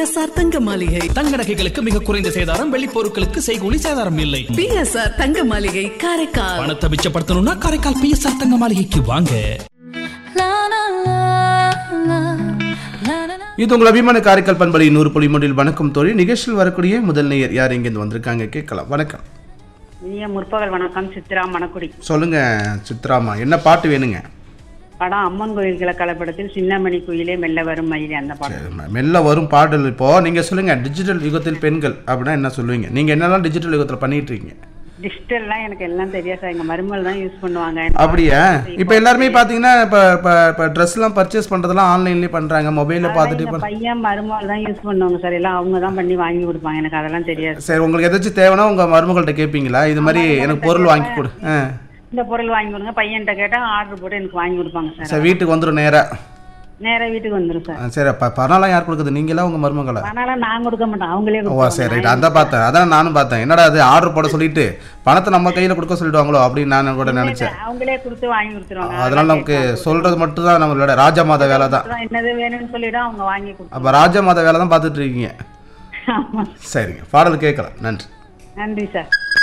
PSR தங்க மாளிகை தங்க நகைகளுக்கு மிக குறைந்த சேதாரம் வெள்ளி பொருட்களுக்கு செய்கூலி சேதாரம் இல்லை பிஎஸ்ஆர் தங்க மாளிகை காரைக்கால் பணத்தை மிச்சப்படுத்தணும்னா காரைக்கால் பிஎஸ்ஆர் தங்க மாளிகைக்கு வாங்க இது உங்கள் அபிமான காரைக்கால் பண்பலை நூறு புள்ளி மூன்றில் வணக்கம் தோழி நிகழ்ச்சியில் வரக்கூடிய முதல் நேயர் யார் இங்கேருந்து வந்திருக்காங்க கேட்கலாம் வணக்கம் இனிய முற்பகல் வணக்கம் சித்ரா மணக்குடி சொல்லுங்க சித்ராமா என்ன பாட்டு வேணுங்க படம் அம்மன் கோயில்களை கலப்படத்தில் சின்னமணி குயிலே மெல்ல வரும் மயிலே அந்த படம் சரி, மெல்ல வரும் பாடல் இப்போ நீங்க சொல்லுங்க டிஜிட்டல் யுகத்தில் பெண்கள் அப்படின்னா என்ன சொல்லுவீங்க நீங்க என்னெல்லாம் டிஜிட்டல் யுகத்தில் பண்ணிட்டு இருக்கீங்க டிஜிட்டல்லாம் எனக்கு எல்லாம் தெரியாது சார் எங்க மருமகள் தான் யூஸ் பண்ணுவாங்க அப்படியா இப்போ எல்லாருமே பார்த்தீங்கன்னா இப்போ இப்போ இப்போ ட்ரெஸ்லாம் பர்ச்சேஸ் பண்ணுறதெல்லாம் ஆன்லைன்லேயே பண்ணுறாங்க மொபைலில் பார்த்துட்டு எங்க பண்- பையன் மருமகள் தான் யூஸ் பண்ணுவாங்க சார் எல்லாம் அவங்க தான் பண்ணி வாங்கி கொடுப்பாங்க எனக்கு அதெல்லாம் தெரியாது சரி உங்களுக்கு எதாச்சும் தேவைன்னா உங்கள் மருமகள்கிட்ட கேட்பீங்களா இது மாதிரி எனக்கு பொருள் வாங்கி கொடு ஆ இந்த பொருள் வாங்கி கொடுங்க பையன்கிட்ட கேட்டா ஆர்டர் போட்டு எனக்கு வாங்கி கொடுப்பாங்க சார் சரி வீட்டுக்கு வந்துடும் நேராக நேரா வீட்டுக்கு வந்துரும் சார் சரி அப்போ பணம்லாம் யார் கொடுக்குது நீங்களா உங்கள் மருமகளா அதனால நான் கொடுக்க மாட்டேன் அவங்களே ஓ கொடுப்பாங்க. சரி ரைட் அதான் பார்த்தேன் அதான் நானும் பார்த்தேன் என்னடா அது ஆர்டர் போட சொல்லிட்டு பணத்தை நம்ம கையில் கொடுக்க சொல்லிடுவாங்களோ அப்படின்னு நான் கூட நினச்சேன் அவங்களே கொடுத்து வாங்கி கொடுத்துருவாங்க அதனால நமக்கு சொல்றது மட்டும் தான் நம்மளோட ராஜா மாத வேலை தான் அதான் என்னது வேணும்னு சொல்லிடும் அவங்க வாங்கி கொடுத்து அப்போ ராஜா மாத வேலை தான் பார்த்துட்டு இருக்கீங்க ஆமா சரிங்க பாடல் கேட்கலாம் நன்றி நன்றி சார்